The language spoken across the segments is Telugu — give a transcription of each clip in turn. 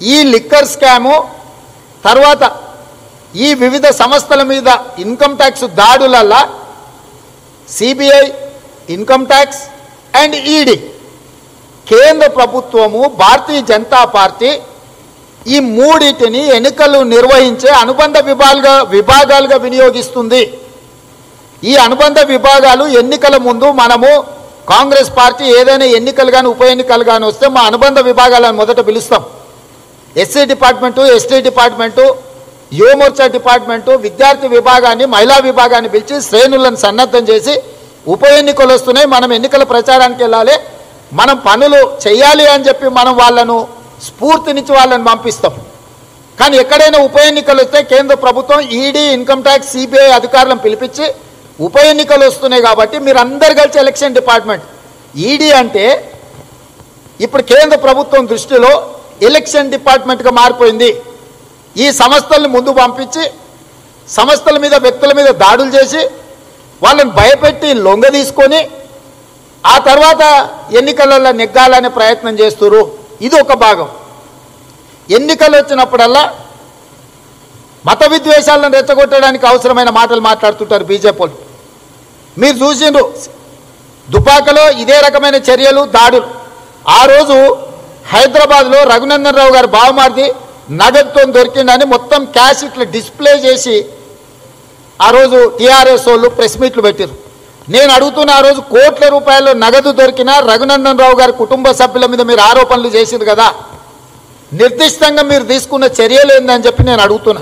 ఈ లిక్కర్ స్కాము తర్వాత ఈ వివిధ సంస్థల మీద ఇన్కమ్ ట్యాక్స్ దాడులల్లా CBI income tax and ED కేంద్ర ప్రభుత్వము భారతీయ జనతా పార్టీ ఈ మూడింటిని ఎన్నికలు నిర్వహించే అనుబంధ విభాగాలుగా విభాగాలుగా వినియోగిస్తుంది ఈ అనుబంధ విభాగాలు ఎన్నికల ముందు మనము కాంగ్రెస్ పార్టీ ఏదైనా ఎన్నికలు కానీ ఉప ఎన్నికలు కానీ వస్తే మా అనుబంధ విభాగాలను మొదట పిలుస్తాం SC department ST department Yuva Morcha department విద్యార్థి విభాగాన్ని మహిళా విభాగాన్ని పిలిచి శ్రేణులను సన్నద్ధం చేసి ఉప ఎన్నికలు వస్తున్నాయి మనం ఎన్నికల ప్రచారానికి వెళ్ళాలి మనం పనులు చేయాలి అని చెప్పి మనం వాళ్ళను స్ఫూర్తినిచ్చి వాళ్ళని పంపిస్తాం కానీ ఎక్కడైనా ఉప ఎన్నికలు వస్తే కేంద్ర ప్రభుత్వం ఈడీ ఇన్కమ్ ట్యాక్స్ సిబిఐ అధికారులను పిలిపించి ఉప ఎన్నికలు వస్తున్నాయి కాబట్టి మీరు అందరు కలిసి ఎలక్షన్ డిపార్ట్మెంట్ ఈడీ అంటే ఇప్పుడు కేంద్ర ప్రభుత్వం దృష్టిలో ఎలక్షన్ డిపార్ట్మెంట్గా మారిపోయింది ఈ సంస్థల్ని ముందు పంపించి సంస్థల మీద వ్యక్తుల మీద దాడులు చేసి వాళ్ళని భయపెట్టి లొంగ తీసుకొని ఆ తర్వాత ఎన్నికలలో నెగ్గాలనే ప్రయత్నం చేస్తున్నారు ఇది ఒక భాగం ఎన్నికలు వచ్చినప్పుడల్లా మత విద్వేషాలను రెచ్చగొట్టడానికి అవసరమైన మాటలు మాట్లాడుతుంటారు బీజేపీ వాళ్ళు మీరు చూసిండ్రు దుబాకలో ఇదే రకమైన చర్యలు దాడులు ఆ రోజు హైదరాబాద్లో రఘునందన్ రావు గారు బావమార్ది నగదుతో దొరికిందని మొత్తం క్యాష్ ఇట్లా డిస్ప్లే చేసి ఆ రోజు టీఆర్ఎస్ వాళ్ళు ప్రెస్ మీట్లు పెట్టారు నేను అడుగుతున్న ఆ రోజు కోట్ల రూపాయలు నగదు దొరికిన రఘునందన్ రావు గారి కుటుంబ సభ్యుల మీద మీరు ఆరోపణలు చేసింది కదా నిర్దిష్టంగా మీరు తీసుకున్న చర్యలు ఏందని చెప్పి నేను అడుగుతున్నా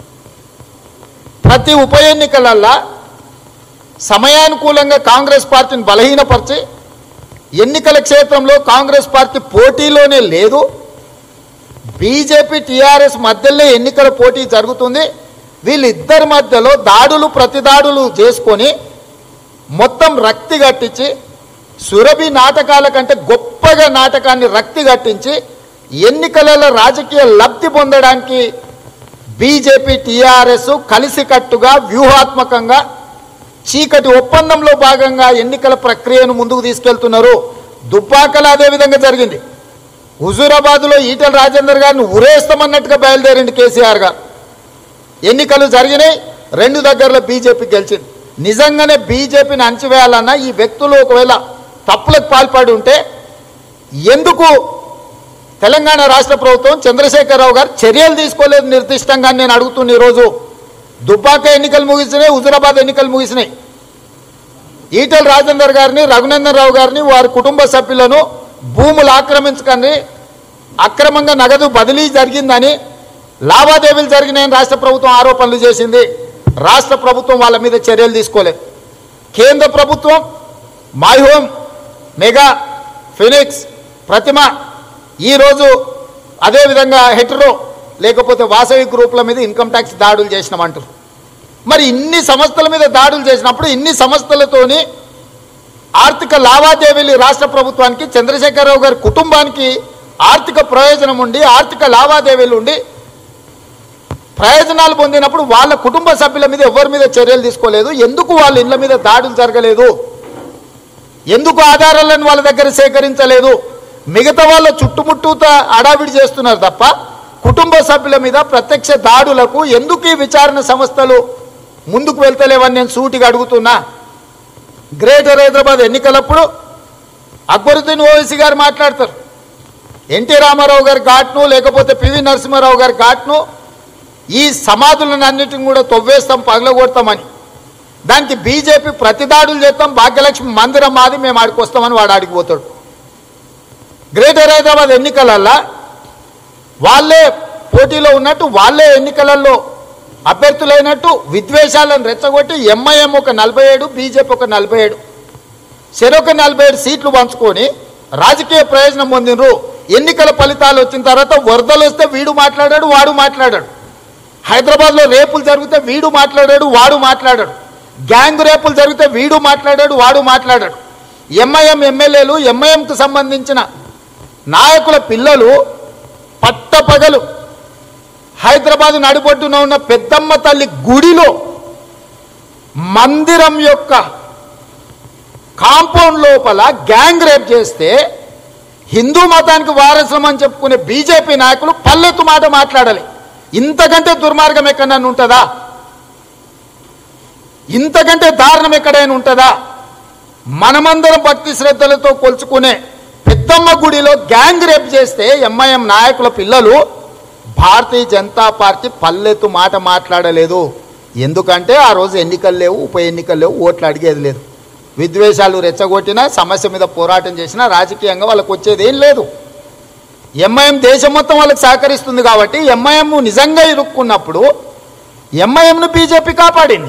ప్రతి ఉప ఎన్నికలల్లా సమయానుకూలంగా కాంగ్రెస్ పార్టీని బలహీనపరిచి ఎన్నికల క్షేత్రంలో కాంగ్రెస్ పార్టీ పోటీలోనే లేదు బీజేపీ టీఆర్ఎస్ మధ్యలో ఎన్నికల పోటీ జరుగుతుంది వీళ్ళిద్దరి మధ్యలో దాడులు ప్రతిదాడులు చేసుకొని మొత్తం రక్తి కట్టించి సురభి నాటకాల కంటే గొప్పగా నాటకాన్ని రక్తి కట్టించి ఎన్నికలలో రాజకీయ లబ్ధి పొందడానికి బీజేపీ టీఆర్ఎస్ కలిసికట్టుగా వ్యూహాత్మకంగా చీకటి ఒప్పందంలో భాగంగా ఎన్నికల ప్రక్రియను ముందుకు తీసుకెళ్తున్నారు దుబ్బాకలు అదే విధంగా జరిగింది హుజూరాబాద్లో ఈటల రాజేందర్ గారిని ఉరేస్తామన్నట్టుగా బయలుదేరింది కేసీఆర్ గారు ఎన్నికలు జరిగినాయి రెండు దగ్గరలో బీజేపీ గెలిచింది నిజంగానే బీజేపీని అణచివేయాలన్నా ఈ వ్యక్తులు ఒకవేళ తప్పులకు పాల్పడి ఉంటే ఎందుకు తెలంగాణ రాష్ట్ర ప్రభుత్వం చంద్రశేఖరరావు గారు చర్యలు తీసుకోలేదు నిర్దిష్టంగా అని నేను అడుగుతున్న ఈరోజు దుబ్బాక ఎన్నికలు ముగిసినాయి హుజురాబాద్ ఎన్నికలు ముగిసినాయి ఈటల రాజేందర్ గారిని రఘునందన్ రావు గారిని వారి కుటుంబ సభ్యులను భూములు ఆక్రమించకండి అక్రమంగా నగదు బదిలీ జరిగిందని లావాదేవీలు జరిగినాయని రాష్ట్ర ప్రభుత్వం ఆరోపణలు చేసింది రాష్ట్ర ప్రభుత్వం వాళ్ళ మీద చర్యలు తీసుకోలేదు కేంద్ర ప్రభుత్వం My Home Mega Phoenix Prathima ఈరోజు అదేవిధంగా హెటరో లేకపోతే వాసవి గ్రూపుల మీద ఇన్కమ్ ట్యాక్స్ దాడులు చేసినామంటారు మరి ఇన్ని సంస్థల మీద దాడులు చేసినప్పుడు ఇన్ని సంస్థలతోని ఆర్థిక లావాదేవీలు రాష్ట్ర ప్రభుత్వానికి చంద్రశేఖరరావు గారి కుటుంబానికి ఆర్థిక ప్రయోజనం ఉండి ఆర్థిక లావాదేవీలు ఉండి ప్రయోజనాలు పొందినప్పుడు వాళ్ళ కుటుంబ సభ్యుల మీద ఎవరి మీద చర్యలు తీసుకోలేదు ఎందుకు వాళ్ళ ఇళ్ళ మీద దాడులు జరగలేదు ఎందుకు ఆధారాలను వాళ్ళ దగ్గర సేకరించలేదు మిగతా వాళ్ళ చుట్టుముట్టూత అడావిడి చేస్తున్నారు తప్ప కుటుంబ సభ్యుల మీద ప్రత్యక్ష దాడులకు ఎందుకు ఈ విచారణ సంస్థలు ముందుకు వెళ్తలేవని నేను సూటిగా అడుగుతున్నా గ్రేటర్ హైదరాబాద్ ఎన్నికలప్పుడు అక్బరుద్దీన్ ఓవైసీ గారు మాట్లాడతారు ఎన్టీ రామారావు గారి ఘాట్ను లేకపోతే పివి నరసింహారావు గారి ఘాట్ను ఈ సమాధులను అన్నిటిని కూడా తొవ్వేస్తాం పగలగొడతామని దానికి బీజేపీ ప్రతిదాడులు చేస్తాం భాగ్యలక్ష్మి మందిరం మాది మేము ఆడికి వస్తామని వాడు ఆడికి పోతాడు గ్రేటర్ హైదరాబాద్ ఎన్నికలల్లా వాళ్ళే పోటీలో ఉన్నట్టు వాళ్ళే ఎన్నికలలో అభ్యర్థులైనట్టు విద్వేషాలను రెచ్చగొట్టి ఎంఐఎం ఒక నలభై ఏడు బీజేపీ ఒక నలభై ఏడు చెరొక నలభై ఏడు సీట్లు పంచుకొని రాజకీయ ప్రయోజనం పొందినరు ఎన్నికల ఫలితాలు వచ్చిన తర్వాత వరదలు వస్తే వీడు మాట్లాడాడు వాడు మాట్లాడాడు హైదరాబాద్లో రేపులు జరిగితే వీడు మాట్లాడాడు వాడు మాట్లాడాడు గ్యాంగ్ రేపులు జరిగితే వీడు మాట్లాడాడు వాడు మాట్లాడాడు ఎంఐఎం ఎమ్మెల్యేలు ఎంఐఎంకు సంబంధించిన నాయకుల పిల్లలు పట్టపగలు హైదరాబాద్ నడిబొడ్డున ఉన్న పెద్దమ్మ తల్లి గుడిలో మందిరం యొక్క కాంపౌండ్ లోపల గ్యాంగ్ రేప్ చేస్తే హిందూ మతానికి వారసులం అని చెప్పుకునే బీజేపీ నాయకులు పల్లెత్తు మాట మాట్లాడాలి ఇంతకంటే దుర్మార్గం ఎక్కడన్నా ఉంటుందా ఇంతకంటే దారుణం ఎక్కడైనా ఉంటుందా మనమందరం భక్తి శ్రద్ధలతో కొలుచుకునే పెద్దమ్మ గుడిలో గ్యాంగ్ రేప్ చేస్తే ఎంఐఎం నాయకుల పిల్లలు భారతీయ జనతా పార్టీ పల్లెత్తు మాట మాట్లాడలేదు ఎందుకంటే ఆ రోజు ఎన్నికలు లేవు ఉప ఎన్నికలు లేవు ఓట్లు అడిగేది లేదు విద్వేషాలు రెచ్చగొట్టినా సమస్య మీద పోరాటం చేసినా రాజకీయంగా వాళ్ళకు వచ్చేది ఏం లేదు ఎంఐఎం దేశం మొత్తం వాళ్ళకి సహకరిస్తుంది కాబట్టి ఎంఐఎం నిజంగా ఇరుక్కున్నప్పుడు ఎంఐఎంను బీజేపీ కాపాడింది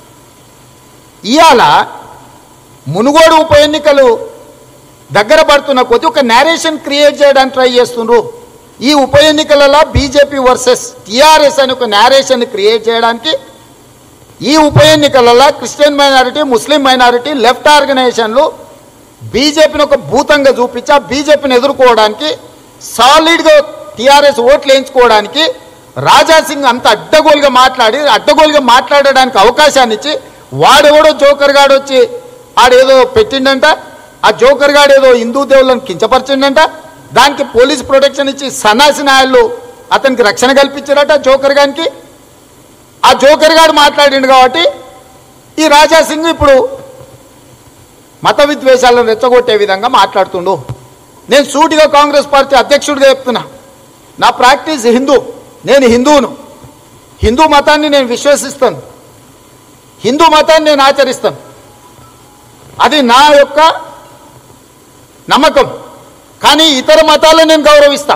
ఇవాళ మునుగోడు ఉప ఎన్నికలు దగ్గర పడుతున్న కొద్ది ఒక నేరేషన్ క్రియేట్ చేయడానికి ట్రై చేస్తుండ్రు ఈ ఉప ఎన్నికలలో బీజేపీ వర్సెస్ టీఆర్ఎస్ అని ఒక నేరేషన్ క్రియేట్ చేయడానికి ఈ ఉప ఎన్నికలలో Christian minority Muslim minority left ఆర్గనైజేషన్లు బీజేపీని ఒక భూతంగా చూపించి ఆ బీజేపీని ఎదుర్కోవడానికి సాలిడ్గా టీఆర్ఎస్ ఓట్లు వేయించుకోవడానికి రాజా సింగ్ అంత అడ్డగోలుగా మాట్లాడి అడ్డగోలుగా మాట్లాడడానికి అవకాశాన్ని ఇచ్చి వాడెవడో జోకర్ గాడు వచ్చి ఆడేదో పెట్టిండంట ఆ జోకర్ గాడు ఏదో హిందూ దేవుళ్ళని కించపరిచిండంట దానికి పోలీస్ ప్రొటెక్షన్ ఇచ్చి సన్నాసి నాయళ్ళు అతనికి రక్షణ కల్పించారట జోకర్ గానికి ఆ జోకర్ గాడు మాట్లాడిండు కాబట్టి ఈ రాజా సింగ్ ఇప్పుడు మత విద్వేషాలను రెచ్చగొట్టే విధంగా మాట్లాడుతుండు నేను సూటిగా కాంగ్రెస్ పార్టీ అధ్యక్షుడిగా చెప్తున్నా నా ప్రాక్టీస్ హిందూ నేను హిందువును హిందూ మతాన్ని నేను విశ్వసిస్తాను హిందూ మతాన్ని నేను ఆచరిస్తాను అది నా యొక్క నమ్మకం కానీ ఇతర మతాలను నేను గౌరవిస్తా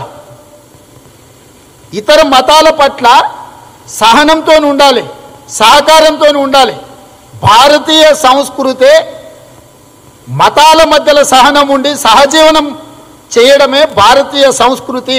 ఇతర మతాల పట్ల సహనంతో ఉండాలి సహకారంతో ఉండాలి భారతీయ సంస్కృతే మతాల మధ్యలో సహనం ఉండి సహజీవనం చేయడమే భారతీయ సంస్కృతి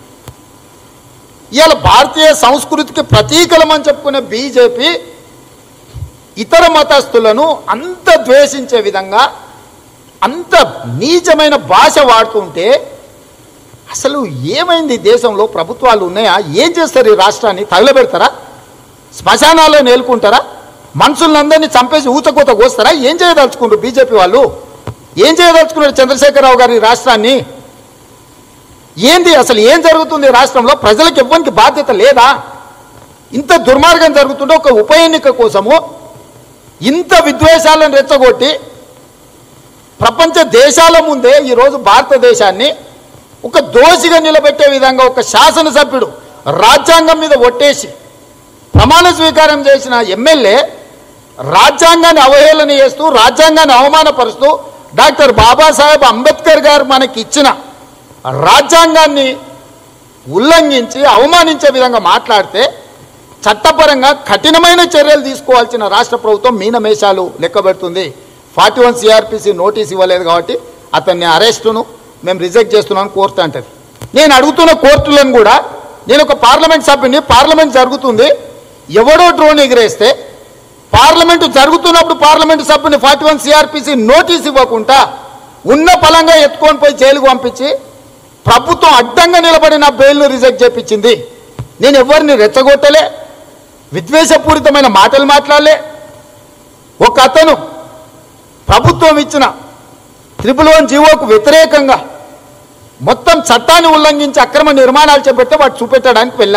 ఇవాళ భారతీయ సంస్కృతికి ప్రతీకలం అని చెప్పుకునే బీజేపీ ఇతర మతస్థులను అంత ద్వేషించే విధంగా అంత నీచమైన భాష వాడుతుంటే అసలు ఏమైంది దేశంలో ప్రభుత్వాలు ఉన్నాయా ఏం చేస్తారు ఈ రాష్ట్రాన్ని తగలబెడతారా శ్మశానాల్లో నేలుకుంటారా మనుషులందరినీ చంపేసి ఊచకూత కోస్తారా ఏం చేయదలుచుకుంటారు బీజేపీ వాళ్ళు ఏం చేయదలుచుకున్నారు చంద్రశేఖరరావు గారి రాష్ట్రాన్ని ఏంది అసలు ఏం జరుగుతుంది ఈ రాష్ట్రంలో ప్రజలకు ఇవ్వడానికి బాధ్యత లేదా ఇంత దుర్మార్గం జరుగుతుంటే ఒక ఉప ఎన్నిక కోసము ఇంత విద్వేషాలను రెచ్చగొట్టి ప్రపంచ దేశాల ముందే ఈరోజు భారతదేశాన్ని ఒక దోషిగా నిలబెట్టే విధంగా ఒక శాసనసభ్యుడు రాజ్యాంగం మీద ఒట్టేసి ప్రమాణ స్వీకారం చేసిన ఎమ్మెల్యే రాజ్యాంగాన్ని అవహేళన చేస్తూ రాజ్యాంగాన్ని అవమానపరుస్తూ డాక్టర్ బాబాసాహెబ్ అంబేద్కర్ గారు మనకి ఇచ్చిన రాజ్యాంగాన్ని ఉల్లంఘించి అవమానించే విధంగా మాట్లాడితే చట్టపరంగా కఠినమైన చర్యలు తీసుకోవాల్సిన రాష్ట్ర ప్రభుత్వం మీనమేషాలు లెక్కబెడుతుంది ఫార్టీ వన్ సిఆర్పిసి నోటీస్ ఇవ్వలేదు కాబట్టి అతన్ని అరెస్టును మేము రిజెక్ట్ చేస్తున్నాం కోర్టు అంటది నేను అడుగుతున్న కోర్టులను కూడా నేను ఒక పార్లమెంట్ సభ్యుని పార్లమెంట్ జరుగుతుంది ఎవడో డ్రోన్ ఎగిరేస్తే పార్లమెంటు జరుగుతున్నప్పుడు పార్లమెంటు సభ్యుని ఫార్టీ వన్ సిఆర్పిసి నోటీస్ ఇవ్వకుండా ఉన్న పలంగా ఎత్తుకొని పోయి జైలుకు పంపించి ప్రభుత్వం అడ్డంగా నిలబడి నా బెయిల్ను రిజెక్ట్ చేపించింది నేను ఎవరిని రెచ్చగొట్టలే విద్వేషపూరితమైన మాటలు మాట్లాడలే ఒక అతను ప్రభుత్వం ఇచ్చిన త్రిపుల్ వన్ జీవోకు వ్యతిరేకంగా మొత్తం చట్టాన్ని ఉల్లంఘించి అక్రమ నిర్మాణాలు చేపడితే వాడు చూపెట్టడానికి వెళ్ళా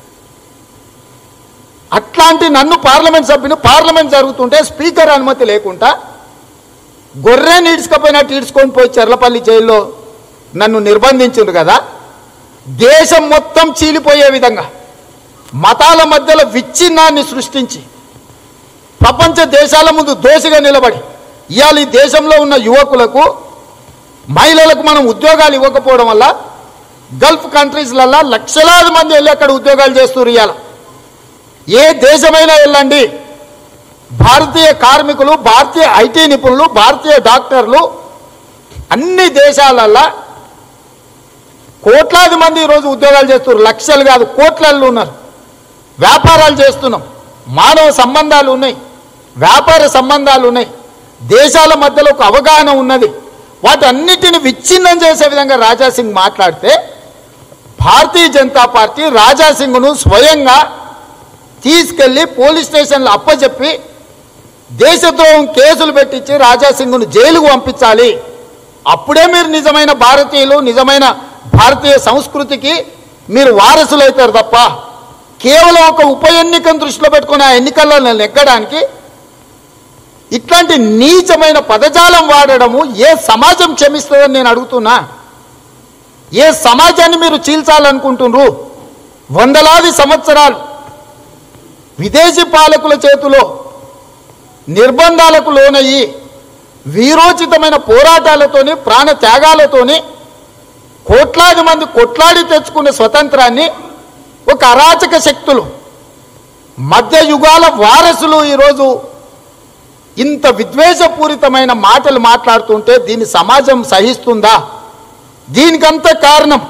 అట్లాంటి నన్ను పార్లమెంట్ సభ్యుని పార్లమెంట్ జరుగుతుంటే స్పీకర్ అనుమతి లేకుండా గొర్రె ఈడ్చుకపోయినట్టు ఈడ్చుకొని పోయి చెర్లపల్లి జైల్లో నన్ను నిర్బంధించిండు కదా దేశం మొత్తం చీలిపోయే విధంగా మతాల మధ్యలో విచ్ఛిన్నాన్ని సృష్టించి ప్రపంచ దేశాల ముందు దోషిగా నిలబడి ఇవాళ ఈ దేశంలో ఉన్న యువకులకు మహిళలకు మనం ఉద్యోగాలు ఇవ్వకపోవడం వల్ల గల్ఫ్ కంట్రీస్లల్లో లక్షలాది మంది వెళ్ళి అక్కడ ఉద్యోగాలు చేస్తున్నారు ఇవాళ ఏ దేశమైనా వెళ్ళండి భారతీయ కార్మికులు భారతీయ ఐటీ నిపుణులు భారతీయ డాక్టర్లు అన్ని దేశాలల్లో కోట్లాది మంది ఈరోజు ఉద్యోగాలు చేస్తున్నారు లక్షలు కాదు కోట్లలో ఉన్నారు వ్యాపారాలు చేస్తున్నాం మానవ సంబంధాలు ఉన్నాయి వ్యాపార సంబంధాలు ఉన్నాయి దేశాల మధ్యలో ఒక అవగాహన ఉన్నది వాటన్నిటిని విచ్ఛిన్నం చేసే విధంగా రాజా సింగ్ మాట్లాడితే భారతీయ జనతా పార్టీ రాజా సింగ్ను స్వయంగా తీసుకెళ్లి పోలీస్ స్టేషన్లో అప్పచెప్పి దేశద్రోహం కేసులు పెట్టించి రాజా సింగ్ను జైలుకు పంపించాలి అప్పుడే మీరు నిజమైన భారతీయులు నిజమైన భారతీయ సంస్కృతికి మీరు వారసులవుతారు తప్ప కేవలం ఒక ఉప ఎన్నికను దృష్టిలో పెట్టుకుని ఆ ఎన్నికల్లో నెగ్గడానికి ఇట్లాంటి నీచమైన పదజాలం వాడడము ఏ సమాజం క్షమిస్తుందని నేను అడుగుతున్నా ఏ సమాజాన్ని మీరు చీల్చాలనుకుంటున్నారు వందలాది సంవత్సరాలు విదేశీ పాలకుల చేతిలో నిర్బంధాలకు లోనయ్యి వీరోచితమైన పోరాటాలతోని ప్రాణ త్యాగాలతోని కోట్లాది మంది కొట్లాడి తెచ్చుకున్న స్వతంత్రాన్ని ఒక అరాచక శక్తులు మధ్య యుగాల వారసులు ఈరోజు ఇంత విద్వేషపూరితమైన మాటలు మాట్లాడుతుంటే దీన్ని సమాజం సహిస్తుందా దీనికంత కారణం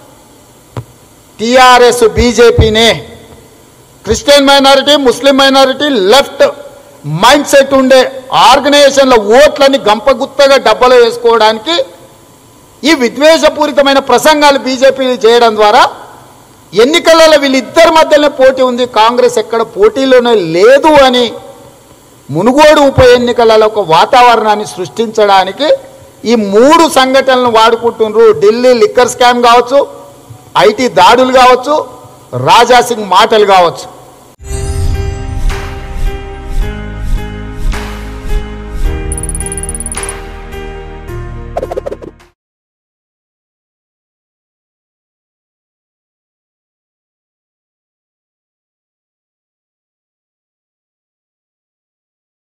టిఆర్ఎస్ బీజేపీనే Christian minority Muslim minority left mindset ఉండే ఆర్గనైజేషన్ల ఓట్లని గంపగుత్తగా డబ్బలో వేసుకోవడానికి ఈ విద్వేషపూరితమైన ప్రసంగాలు బీజేపీ చేయడం ద్వారా ఎన్నికలలో వీళ్ళిద్దరి మధ్యనే పోటీ ఉంది కాంగ్రెస్ ఎక్కడ పోటీలోనే లేదు అని మునుగోడు ఉప ఎన్నికలలో ఒక వాతావరణాన్ని సృష్టించడానికి ఈ మూడు సంఘటనలను వాడుకుంటున్నారు ఢిల్లీ లిక్కర్ స్కామ్ కావచ్చు ఐటీ దాడులు కావచ్చు రాజాసింగ్ మాటలు కావచ్చు